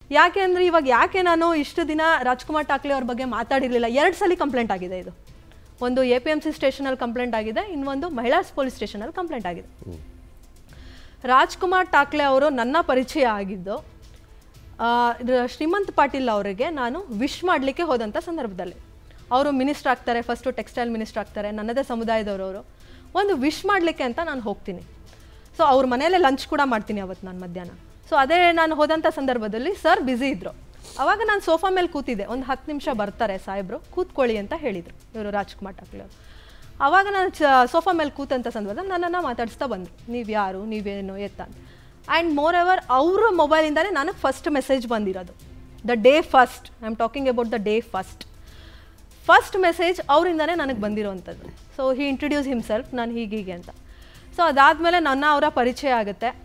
ಯಾಕೆ ಅಂದರೆ ಇವಾಗ ಯಾಕೆ ನಾನು ಇಷ್ಟು ದಿನ ರಾಜ್ಕುಮಾರ್ ಟಾಕ್ಲೆ ಅವ್ರ ಬಗ್ಗೆ ಮಾತಾಡಿರಲಿಲ್ಲ ಎರಡು ಸಲ ಕಂಪ್ಲೇಂಟ್ ಆಗಿದೆ ಇದು ಒಂದು ಎ ಪಿ ಎಮ್ ಸಿ ಸ್ಟೇಷನಲ್ಲಿ ಕಂಪ್ಲೇಂಟ್ ಆಗಿದೆ ಇನ್ನೊಂದು ಮಹಿಳಾ ಪೊಲೀಸ್ ಸ್ಟೇಷನಲ್ಲಿ ಕಂಪ್ಲೇಂಟ್ ಆಗಿದೆ ರಾಜ್ಕುಮಾರ್ ಟಾಕ್ಲೆ ಅವರು ನನ್ನ ಪರಿಚಯ ಆಗಿದ್ದು ಆ, ರ- ಶ್ರೀಮಂತ್ ಪಾಟೀಲ್ ಅವರಿಗೆ ನಾನು ವಿಶ್ ಮಾಡಲಿಕ್ಕೆ ಹೋದಂಥ ಸಂದರ್ಭದಲ್ಲಿ ಅವರು ಮಿನಿಸ್ಟರ್ ಆಗ್ತಾರೆ ಫಸ್ಟು ಟೆಕ್ಸ್ಟೈಲ್ ಮಿನಿಸ್ಟರ್ ಆಗ್ತಾರೆ ನನ್ನದೇ ಸಮುದಾಯದವರು ಅವರು ಒಂದು ವಿಶ್ ಮಾಡಲಿಕ್ಕೆ ಅಂತ ನಾನು ಹೋಗ್ತೀನಿ ಸೊ ಅವ್ರ ಮನೆಯಲ್ಲೇ ಲಂಚ್ ಕೂಡ ಮಾಡ್ತೀನಿ ಅವತ್ತು ನಾನು ಮಧ್ಯಾಹ್ನ ಸೊ ಅದೇ ನಾನು ಹೋದಂಥ ಸಂದರ್ಭದಲ್ಲಿ ಸರ್ ಬ್ಯುಸಿ ಇದ್ದರು ಅವಾಗ ನಾನು ಸೋಫಾ ಮೇಲೆ ಕೂತಿದ್ದೆ ಒಂದು ಹತ್ತು ನಿಮಿಷ ಬರ್ತಾರೆ ಸಾಹೇಬರು ಕೂತ್ಕೊಳ್ಳಿ ಅಂತ ಹೇಳಿದರು ಇವರು ರಾಜ್ಕುಮಾರ್ ಟಾಕ್ಲೆ ಅವರು ಆವಾಗ ನಾನು ಚ ಸೋಫಾ ಮೇಲೆ ಕೂತಂಥ ಸಂದರ್ಭದಲ್ಲಿ ನನ್ನನ್ನು ಮಾತಾಡಿಸ್ತಾ ಬಂದರು ನೀವು ಯಾರು ನೀವೇನು ಎತ್ತ ಅಂತ ಆ್ಯಂಡ್ ಮೋರ್ ಎವರ್ ಅವರ ಮೊಬೈಲಿಂದಲೇ ನನಗೆ ಫಸ್ಟ್ ಮೆಸೇಜ್ ಬಂದಿರೋದು the day first I am talking about the day first first message ಅವರಿಂದನೇ ನನಗೆ ಬಂದಿರೋವಂಥದ್ದು ಸೊ ಹಿ ಇಂಟ್ರಡ್ಯೂಸ್ ಹಿಮ್ಸೆಲ್ಫ್ ನಾನು ಹೀಗೀಗೆ ಅಂತ ಸೊ ಅದಾದಮೇಲೆ ನನ್ನ ಅವರ ಪರಿಚಯ ಆಗುತ್ತೆ